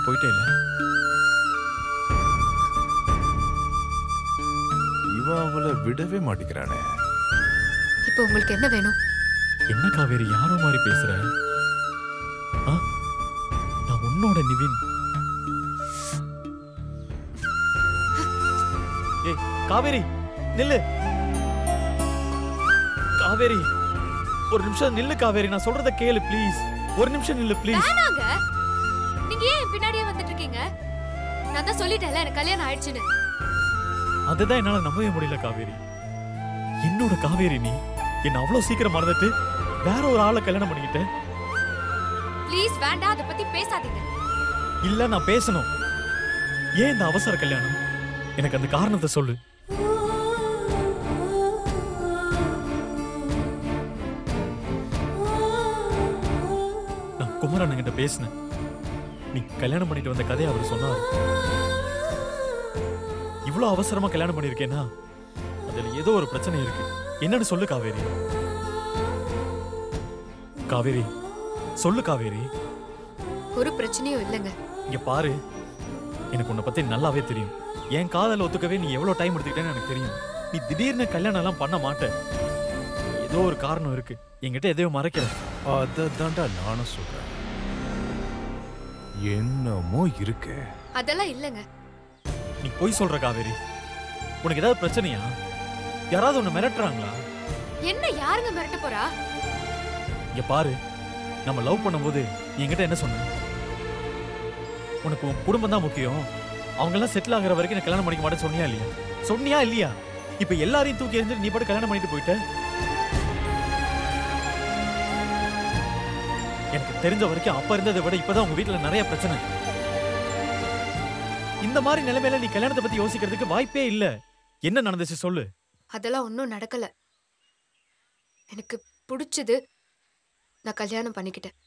போயிட்டே இல்ல இவன் அவளை விடவே மாட்டேங்கிறானே இப்போ உங்களுக்கு என்ன வேணும் என்ன காவேரி யாரோ மாதிரி பேசுற ஆ? நான் உன்னோட நிவின் ஏய் காவேரி நில்லு காவேரி ஒரு நிமிஷம் நில்லு காவேரி நான் சொல்றத கேளு ப்ளீஸ் ஒரு நிமிஷம் நில்லு ப்ளீஸ் வேணாங்க நீங்க ஏன் என் பின்னாடியே வந்துட்டு இருக்கீங்க நான் தான் சொல்லிட்டேன்ல எனக்கு கல்யாணம் ஆயிடுச்சுன்னு அதுதான் என்னால நம்பவே முடியல காவேரி என்னோட காவேரி நீ என்ன அவ்வளவு சீக்கிரம் மறந்துட்டு வேற ஒரு ஆளை கல்யாணம் பண்ணிக்கிட்ட ப்ளீஸ் வேண்டாம் அதை பத்தி பேசாதீங்க இல்ல நான் பேசணும் ஏன் இந்த அவசர கல்யாணம் எனக்கு அந்த காரணத்தை சொல்லு நான் குமரன் கிட்ட பேசினேன் நீ கல்யாணம் பண்ணிட்டு வந்த கதையை அவர் சொன்னார் இவ்வளவு அவசரமா கல்யாணம் பண்ணிருக்கேன்னா அதுல ஏதோ ஒரு பிரச்சனை இருக்கு என்னன்னு சொல்லு காவேரி காவேரி சொல்லு காவேரி ஒரு பிரச்சனையும் இல்லைங்க இங்க பாரு எனக்கு உன்னை பத்தி நல்லாவே தெரியும் என் காதல ஒத்துக்கவே நீ எவ்வளவு டைம் எடுத்துக்கிட்டேன்னு எனக்கு தெரியும் நீ திடீர்னு கல்யாணம் எல்லாம் பண்ண மாட்ட ஏதோ ஒரு காரணம் இருக்கு என்கிட்ட எதையோ மறைக்கிற அதை தாண்டா நானும் சொல்றேன் என்னமோ இருக்கு அதெல்லாம் இல்லைங்க நீ போய் சொல்ற காவேரி உனக்கு ஏதாவது பிரச்சனையா யாராவது உன்னை மிரட்டுறாங்களா என்ன யாருங்க மிரட்ட போறா இங்க பாரு நம்ம லவ் பண்ணும்போது நீ என்கிட்ட என்ன சொன்ன உனக்கு உன் குடும்பம் தான் முக்கியம் அவங்க எல்லாம் செட்டில் ஆகுற வரைக்கும் நான் கல்யாணம் பண்ணிக்க மாட்டேன்னு சொன்னியா இல்லையா சொன்னியா இல்லையா இப்ப எல்லாரையும் தூக்கி எறிஞ்சிட்டு நீ பாட்டு கல்யாணம் பண்ணிட்டு போயிட்ட எனக்கு தெரிஞ்ச வரைக்கும் அப்ப இருந்ததை விட இப்பதான் உங்க வீட்டுல நிறைய பிரச்சனை இந்த மாதிரி நிலைமையில நீ கல்யாணத்தை பத்தி யோசிக்கிறதுக்கு வாய்ப்பே இல்ல என்ன நடந்துச்சு சொல்லு அதெல்லாம் ஒன்றும் நடக்கல எனக்கு பிடிச்சது நான் கல்யாணம் பண்ணிக்கிட்டேன்